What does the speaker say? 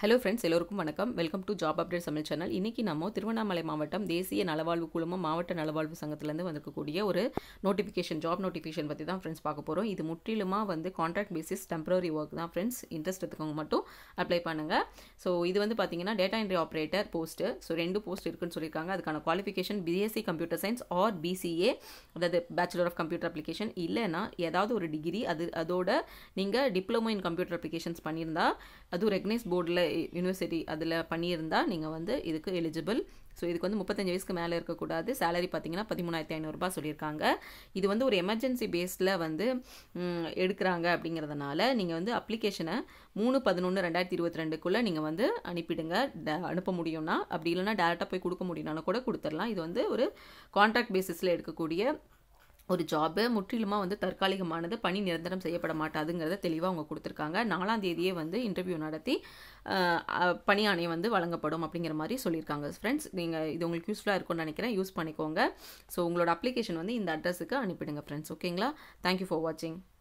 hello friends எல்லோருக்கும் வணக்கம் welcome to job update சமையல் சேனல் இன்றைக்கி நம்ம திருவண்ணாமலை மாவட்டம் தேசிய நலவாழ்வு குழுமம் மாவட்ட நலவாழ்வு சங்கத்திலேருந்து வந்திருக்கக்கூடிய ஒரு நோட்டிஃபிகேஷன் ஜாப் நோட்டிஃபிகேஷன் பற்றி தான் ஃப்ரெண்ட்ஸ் பார்க்க போகிறோம் இது முற்றிலுமாக வந்து கான்ட்ராக்ட் பேசிஸ் டெம்பரரி ஒர்க் தான் ஃப்ரெண்ட்ஸ் இன்ட்ரெஸ்ட் இருக்கவங்க மட்டும் அப்ளை பண்ணுங்கள் ஸோ இது வந்து பார்த்தீங்கன்னா data entry operator post so ரெண்டு போஸ்ட் இருக்குன்னு சொல்லியிருக்காங்க அதுக்கான qualification BSc computer science or BCA அதாவது பேச்சுலர் ஆஃப் கம்ப்யூட்டர் அப்ளிகேஷன் இல்லைன்னா ஏதாவது ஒரு டிகிரி அது அதோட நீங்கள் டிப்ளமோ இன் கம்ப்யூட்டர் அப்ளிகேஷன்ஸ் பண்ணியிருந்தா அதுவும் ரெக்னைஸ் போர்டில் யூனிவர்சிட்டி அதில் பண்ணியிருந்தா நீங்கள் வந்து இதுக்கு எலிஜிபிள் ஸோ இதுக்கு வந்து முப்பத்தஞ்சு வயசுக்கு மேலே இருக்கக்கூடாது சேலரி பார்த்தீங்கன்னா பதிமூணாயிரத்தி ஐநூறுரூபா சொல்லியிருக்காங்க இது வந்து ஒரு எமர்ஜென்சி பேஸில் வந்து ம், எடுக்கிறாங்க அப்படிங்கிறதுனால நீங்கள் வந்து அப்ளிகேஷனை மூணு பதினொன்று ரெண்டாயிரத்தி இருபத்தி ரெண்டுக்குள்ளே நீங்கள் வந்து அனுப்பிடுங்க ட- அனுப்ப முடியும்னா அப்படி இல்லைன்னா டேரெக்டாக போய் கொடுக்க முடியும்னா கூட கொடுத்துடலாம் இது வந்து ஒரு கான்ட்ராக்ட் பேசிஸில் எடுக்கக்கூடிய ஒரு ஜாபு முற்றிலுமாக வந்து தற்காலிகமானது பணி நிரந்தரம் செய்யப்பட மாட்டாதுங்கிறத தெளிவாக அவங்க கொடுத்துருக்காங்க நாலாம் தேதியே வந்து இன்டர்வியூ நடத்தி அஹ், அஹ், பணி ஆணையம் வந்து வழங்கப்படும் அப்படிங்கிற மாதிரி சொல்லியிருக்காங்க ஃப்ரெண்ட்ஸ் நீங்கள் இது உங்களுக்கு யூஸ்ஃபுல்லாக இருக்கும்னு நினைக்கிறேன் யூஸ் பண்ணிக்கோங்க ஸோ உங்களோட அப்ளிகேஷன் வந்து இந்த அட்ரஸுக்கு அனுப்பிடுங்க ஃப்ரெண்ட்ஸ் ஓகேங்களா தேங்க்யூ ஃபார் வாட்சிங்